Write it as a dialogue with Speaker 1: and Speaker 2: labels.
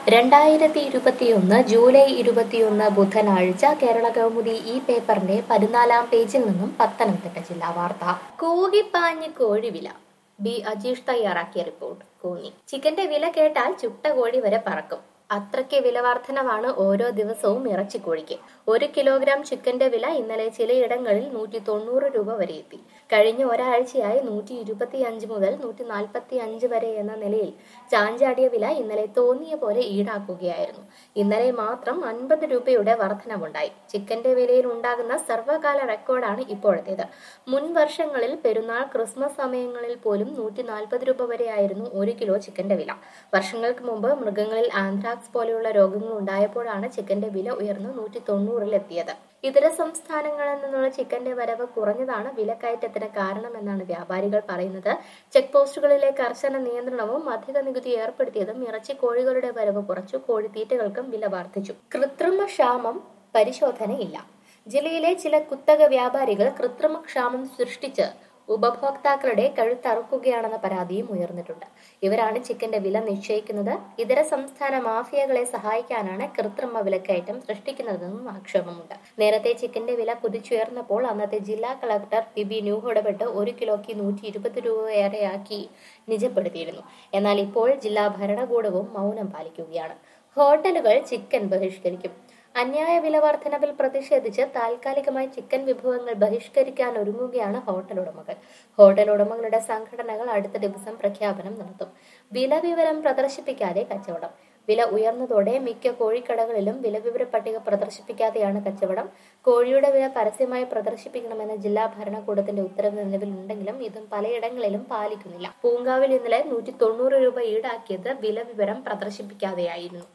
Speaker 1: രണ്ടായിരത്തി ഇരുപത്തിയൊന്ന് ജൂലൈ ഇരുപത്തിയൊന്ന് ബുധനാഴ്ച കേരള കൗമുദി ഈ പേപ്പറിന്റെ പതിനാലാം പേജിൽ നിന്നും പത്തനംതിട്ട ജില്ലാ വാർത്ത കൂകിപ്പാഞ്ഞ് കോഴിവില ബി അജീഷ് തയ്യാറാക്കിയ റിപ്പോർട്ട് കൂന്നി ചിക്കന്റെ വില കേട്ടാൽ ചുട്ട കോഴി വരെ പറക്കും അത്രയ്ക്ക് വില വർധനവാണ് ഓരോ ദിവസവും ഇറച്ചിക്കോഴിക്ക് ഒരു കിലോഗ്രാം ചിക്കന്റെ വില ഇന്നലെ ചിലയിടങ്ങളിൽ നൂറ്റി തൊണ്ണൂറ് രൂപ വരെ എത്തി കഴിഞ്ഞ ഒരാഴ്ചയായി നൂറ്റി ഇരുപത്തി അഞ്ച് മുതൽ നൂറ്റി നാൽപ്പത്തി അഞ്ച് വരെ എന്ന നിലയിൽ ചാഞ്ചാടിയ വില ഇന്നലെ തോന്നിയ പോലെ ഈടാക്കുകയായിരുന്നു ഇന്നലെ മാത്രം അൻപത് രൂപയുടെ വർധനവുണ്ടായി ചിക്കന്റെ വിലയിൽ ഉണ്ടാകുന്ന സർവകാല റെക്കോർഡാണ് ഇപ്പോഴത്തേത് മുൻ വർഷങ്ങളിൽ പെരുന്നാൾ ക്രിസ്മസ് സമയങ്ങളിൽ പോലും നൂറ്റി നാൽപ്പത് രൂപ വരെയായിരുന്നു ഒരു കിലോ ചിക്കന്റെ വില വർഷങ്ങൾക്ക് മുമ്പ് മൃഗങ്ങളിൽ ആന്ത്രാക്സ് പോലെയുള്ള രോഗങ്ങൾ ഉണ്ടായപ്പോഴാണ് ചിക്കന്റെ വില ഉയർന്ന് നൂറ്റി തൊണ്ണൂറിൽ എത്തിയത് ഇതര സംസ്ഥാനങ്ങളിൽ നിന്നുള്ള ചിക്കന്റെ വരവ് കുറഞ്ഞതാണ് വിലക്കയറ്റത്തിന് കാരണമെന്നാണ് വ്യാപാരികൾ പറയുന്നത് ചെക്ക് പോസ്റ്റുകളിലെ കർശന നിയന്ത്രണവും അധിക നികുതി ഏർപ്പെടുത്തിയതും ഇറച്ചി കോഴികളുടെ വരവ് കുറച്ചു കോഴിത്തീറ്റകൾക്കും വില വർദ്ധിച്ചു കൃത്രിമ ക്ഷാമം പരിശോധനയില്ല ജില്ലയിലെ ചില കുത്തക വ്യാപാരികൾ കൃത്രിമ ക്ഷാമം സൃഷ്ടിച്ച് ഉപഭോക്താക്കളുടെ കഴുത്തറുക്കുകയാണെന്ന പരാതിയും ഉയർന്നിട്ടുണ്ട് ഇവരാണ് ചിക്കന്റെ വില നിശ്ചയിക്കുന്നത് ഇതര സംസ്ഥാന മാഫിയകളെ സഹായിക്കാനാണ് കൃത്രിമ വിലക്കയറ്റം സൃഷ്ടിക്കുന്നതെന്നും ആക്ഷേപമുണ്ട് നേരത്തെ ചിക്കന്റെ വില കുതിച്ചുയർന്നപ്പോൾ അന്നത്തെ ജില്ലാ കളക്ടർ ബിബി ന്യൂഹ് ഇടപെട്ട് ഒരു കിലോയ്ക്ക് നൂറ്റി ഇരുപത് രൂപയേറെയാക്കി നിജപ്പെടുത്തിയിരുന്നു എന്നാൽ ഇപ്പോൾ ജില്ലാ ഭരണകൂടവും മൗനം പാലിക്കുകയാണ് ഹോട്ടലുകൾ ചിക്കൻ ബഹിഷ്കരിക്കും അന്യായ വില വർധനവിൽ പ്രതിഷേധിച്ച് താൽക്കാലികമായി ചിക്കൻ വിഭവങ്ങൾ ബഹിഷ്കരിക്കാൻ ഒരുങ്ങുകയാണ് ഹോട്ടൽ ഉടമകൾ ഹോട്ടൽ ഉടമകളുടെ സംഘടനകൾ അടുത്ത ദിവസം പ്രഖ്യാപനം നടത്തും വില വിവരം പ്രദർശിപ്പിക്കാതെ കച്ചവടം വില ഉയർന്നതോടെ മിക്ക കോഴിക്കടകളിലും വില വിവര പട്ടിക പ്രദർശിപ്പിക്കാതെയാണ് കച്ചവടം കോഴിയുടെ വില പരസ്യമായി പ്രദർശിപ്പിക്കണമെന്ന ജില്ലാ ഭരണകൂടത്തിന്റെ ഉത്തരവ് നിലവിലുണ്ടെങ്കിലും ഇതും പലയിടങ്ങളിലും പാലിക്കുന്നില്ല പൂങ്കാവിൽ ഇന്നലെ നൂറ്റി തൊണ്ണൂറ് രൂപ ഈടാക്കിയത് വില വിവരം പ്രദർശിപ്പിക്കാതെയായിരുന്നു